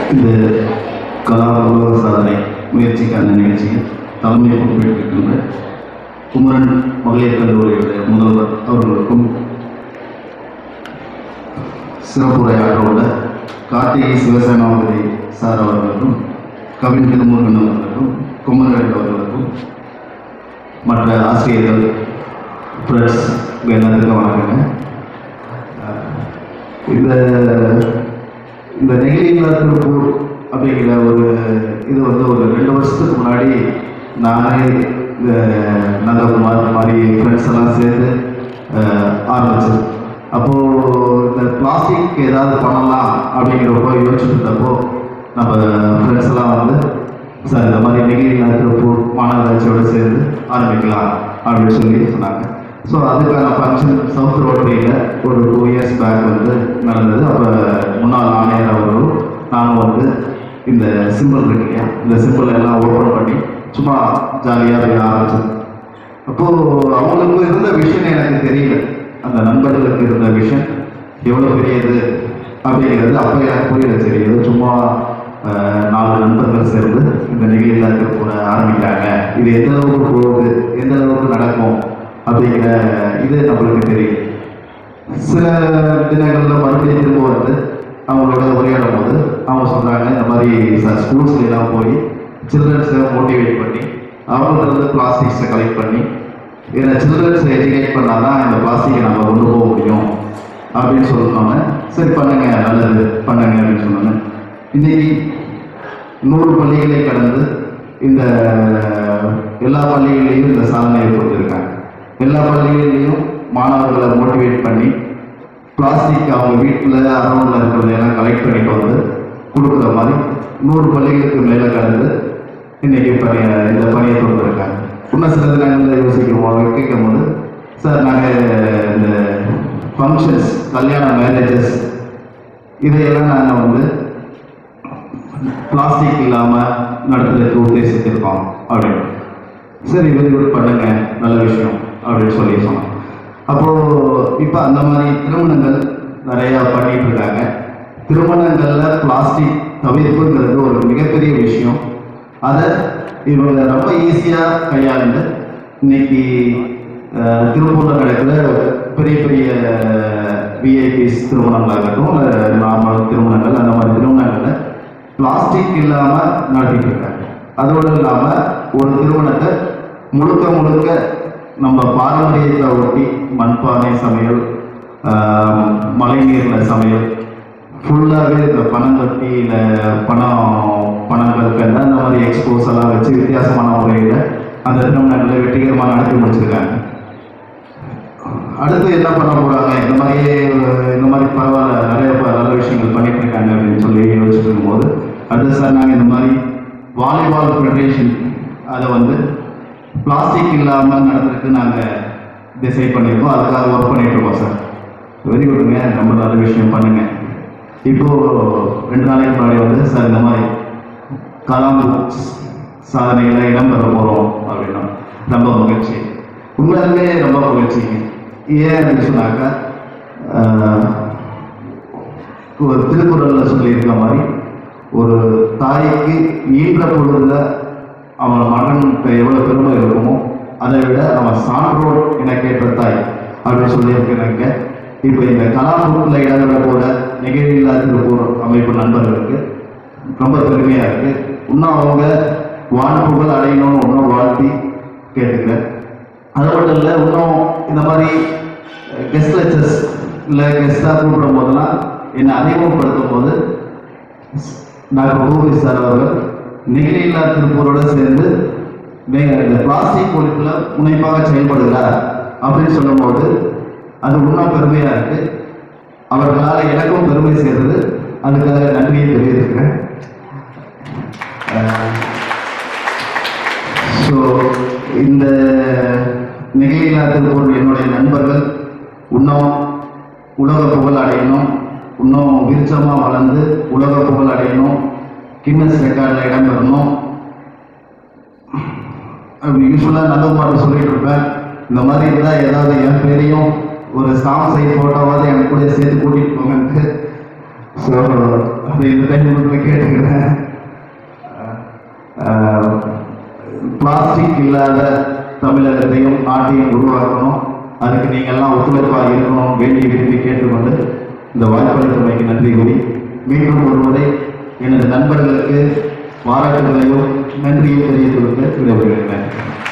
இந்த கலா உலக சாதனை முயற்சிக்கான நிகழ்ச்சியில் தலைமை பொறுப்பேற்றிருக்கின்ற குமரன் மகளிர் கல்லூரியுடைய முதல்வர் அவர்களுக்கும் சிறப்புரையாற்ற உள்ள கார்த்திகை சிவசேனாபதி சார் அவர்களுக்கும் கவின் திருமுருகன் அவர்களுக்கும் குமரன் அவர்களுக்கும் மற்ற ஆசிரியர்கள் ப்ரெஸ் எல்லாத்துக்கும் வணக்கங்க இந்த இந்த நெகிழியில்லா திருப்பூர் அப்படிங்கிற ஒரு இது வந்து ஒரு ரெண்டு வருஷத்துக்கு முன்னாடி நானே இந்த நந்தகுமார் இந்த மாதிரி ஃப்ரெண்ட்ஸ் எல்லாம் சேர்ந்து அஹ், ஆரம்பிச்சது அப்போது இந்த பிளாஸ்டிக் ஏதாவது பண்ணலாம் அப்படிங்கிறப்போ யோசிச்சுட்டு இருந்தப்போ நம்ம ஃப்ரெண்ட்ஸ் எல்லாம் வந்து சார் இந்த மாதிரி நெகிழியில்லா திருப்பூர் மாநகராட்சியோட சேர்ந்து ஆரம்பிக்கலாம் அப்படின்னு சொல்லி சொன்னாங்க ஸோ அதுக்கான ஃபங்க்ஷன் சவுத் ரோட்டரியில் ஒரு டூ இயர்ஸ் பேக் வந்து நடந்தது அப்போ முன்னாள் ஆணையர் அவர்களும் நானும் வந்து இந்த சிம்பிள் இருக்கு இல்லையா இந்த சிம்பிள் எல்லாம் ஓப்பன் பண்ணி சும்மா ஜாலியாக போய் ஆரம்பிச்சது அப்போது அவங்களுக்கு இருந்த விஷன் எனக்கு தெரியல அந்த நண்பர்களுக்கு இருந்த விஷன் எவ்வளோ பெரியது அப்படிங்கிறது அப்போ எனக்கு புரியல சரி ஏதோ சும்மா அஹ், நாலு நண்பர்கள் சேர்ந்து இந்த நிகழ்ச்சியில் கூட ஆரம்பிக்கிறாங்க இது எந்த அளவுக்கு போகுது எந்த அளவுக்கு நடக்கும் அப்படிங்கிற இது நம்மளுக்கு தெரியும் சில தினங்களில் மறுபடியும் திரும்ப வந்து அவங்களோட உரையாடும் போது அவங்க சொல்கிறாங்க இந்த மாதிரி சார் ஸ்கூல்ஸ்ல எல்லாம் போய் சில்ட்ரன்ஸை மோட்டிவேட் பண்ணி அவங்கள்ட்ட இருந்து பிளாஸ்டிக்ஸை கலெக்ட் பண்ணி ஏன்னா சில்ட்ரன்ஸை எஜுகேட் பண்ணால் தான் இந்த பிளாஸ்டிக்கை நம்ம கொண்டு போக முடியும் அப்படின்னு சொன்னோன்னே சரி பண்ணுங்க நல்லது பண்ணுங்க அப்படின்னு சொன்னோன்னே இன்னைக்கு நூறு பள்ளிகளை கடந்து இந்த எல்லா பள்ளிகளையும் இந்த சாதனையை கொடுத்துருக்காங்க எல்லா பள்ளிகளையும் மாணவர்களை மோட்டிவேட் பண்ணி பிளாஸ்டிக் அவங்க வீட்டில் அரௌண்டில் இருக்கிறதையெல்லாம் கலெக்ட் பண்ணிட்டு வந்து கொடுக்குற மாதிரி நூறு பள்ளிகளுக்கு மேலே கடந்து இன்னைக்கு பணி இந்த பணியை தொடர்ந்துருக்காங்க இன்னும் சில தினங்களில் யோசிக்கும் போது கேட்கும் போது சார் நாங்கள் இந்த ஃபங்க்ஷன்ஸ் கல்யாண மேரேஜஸ் இதையெல்லாம் நாங்கள் வந்து பிளாஸ்டிக் இல்லாமல் நடத்துறதுக்கு உத்தேசித்திருக்கோம் அப்படின்னு சரி வெரி குட் பண்ணுங்க நல்ல விஷயம் அப்படின்னு சொல்லி சொன்னோம் அப்போது இப்போ அந்த மாதிரி திருமணங்கள் நிறையா பண்ணிட்டு இருக்காங்க திருமணங்களில் பிளாஸ்டிக் தவிர்ப்புங்கிறது ஒரு மிகப்பெரிய விஷயம் அதை இவங்க ரொம்ப ஈஸியாக கையாண்டு இன்னைக்கு அஹ், திருப்பூர்ல நடக்கிற பெரிய பெரிய விஐபிஸ் திருமணங்களாகட்டும் இல்லை நார்மல் திருமணங்கள் அந்த மாதிரி திருமணங்களில் பிளாஸ்டிக் இல்லாமல் நடத்திட்டு இருக்காங்க அதோடு இல்லாமல் ஒரு திருமணத்தை முழுக்க முழுக்க நம்ம பாரம்பரியத்தை ஒட்டி மண்பானை சமையல் ஆஹ், மழைநீரில் சமையல் ஃபுல்லாகவே இந்த பனங்கட்டி இல்லை பணம் பணங்கள் கண்டு அந்த மாதிரி எக்ஸ்போஸ் எல்லாம் வச்சு வித்தியாசமான முறையில் அந்த திருமணங்களை வெற்றிகரமாக நடத்தி முடிச்சிருக்காங்க அடுத்து என்ன பண்ண போறாங்க இந்த மாதிரியே அஹ், இந்த மாதிரி பரவாயில்ல நிறைய ப- நல்ல விஷயங்கள் பண்ணிட்டு இருக்காங்க அப்படின்னு சொல்லி யோசிச்சுட்டு இருக்கும்போது அடுத்து சார் நாங்கள் இந்த மாதிரி வாலிபால் ஃபெடரேஷன் அதை வந்து பிளாஸ்டிக் இல்லாமல் நடத்துறதுக்கு நாங்கள் டிசைட் பண்ணியிருக்கோம் அதுக்காக ஒர்க் பண்ணிட்டு இருக்கோம் சார் வெரி குட்ங்க ரொம்ப நல்ல விஷயம் பண்ணுங்க இப்போ ரெண்டு நாளைக்கு முன்னாடி வந்து சார் இந்த மாதிரி கலாம் புக்ஸ் சாதனைகளை இடம்பெற போகிறோம் அப்படின்னா ரொம்ப மகிழ்ச்சி உண்மையாலுமே ரொம்ப மகிழ்ச்சிங்க ஏன் அப்படின்னு சொன்னாக்கா ஆஹ், ஒரு திருக்குறளில் சொல்லியிருக்க மாதிரி ஒரு தாய்க்கு ஈன்ற பொழுதுல அவன் மகனுக்கு எவ்வளோ பெருமை இருக்குமோ அதை விட அவன் சான்றோர் என கேட்ட தாய் அப்படின்னு சொல்லியிருக்கிறாங்க இப்போ இந்த கலாபுரத்தில் இடங்களை போல நெகிழில்லா திருப்பூர் அமைப்பு நண்பர்களுக்கு ரொம்ப பெருமையா இருக்கு இன்னும் அவங்க வான் புகழ் அடையணும்னு இன்னும் வாழ்த்தி கேட்டுக்கிறேன் அது மட்டும் இல்லை இன்னும் இந்த மாதிரி கெஸ்ட் லெக்சர்ஸ் இல்லை கெஸ்டாக கூப்பிடும் போதெல்லாம் என்னை அறிமுகப்படுத்தும் போது டாக்டர் ரூபி சார் அவர்கள் நெகிழில்லா திருப்பூரோட சேர்ந்து மே- இந்த பிளாஸ்டிக் ஒழிப்புல முனைப்பாக செயல்படுகிறார் அப்படின்னு சொல்லும்போது அது இன்னும் பெருமையா இருக்கு அவர்களால் எனக்கும் பெருமை சேர்ந்தது அதுக்காக நன்றியை தெரிவித்துக்கிறேன் ஸோ இந்த நெகிழில்லா திருப்பூர் என்னுடைய நண்பர்கள் இன்னும் உலக புகழ் அடையணும் இன்னும் விருட்சமாக வளர்ந்து உலக புகழ் அடையணும் கின்னஸ் ரெக்கார்டில் இடம்பெறணும் அப்படி யூஸ்வலாக நல்ல பாட்டு சொல்லிட்டு இருப்பேன் இந்த மாதிரி இருந்தால் ஏதாவது என் பேரையும் ஒரு சாங் சைட் ஃபோட்டோவாவது எனக்கு கூட சேர்த்து கூட்டிகிட்டு போங்கன்ட்டு ஸோ அது இந்த டைம் வந்து கேட்டுக்கிறேன் பிளாஸ்டிக் இல்லாத தமிழகத்தையும் நாட்டையும் உருவாக்கணும் அதுக்கு நீங்கள்லாம் ஒத்துழைப்பாக இருக்கணும் வேண்டி விரும்பி கேட்டுக்கொண்டு இந்த வாய்ப்பளித்தமைக்கு நன்றி கூறி மீண்டும் ஒரு முறை எனது நண்பர்களுக்கு பாராட்டுகளையும் நன்றியும் தெரிவித்துக் கொண்டு விடைபெறுகிறேன்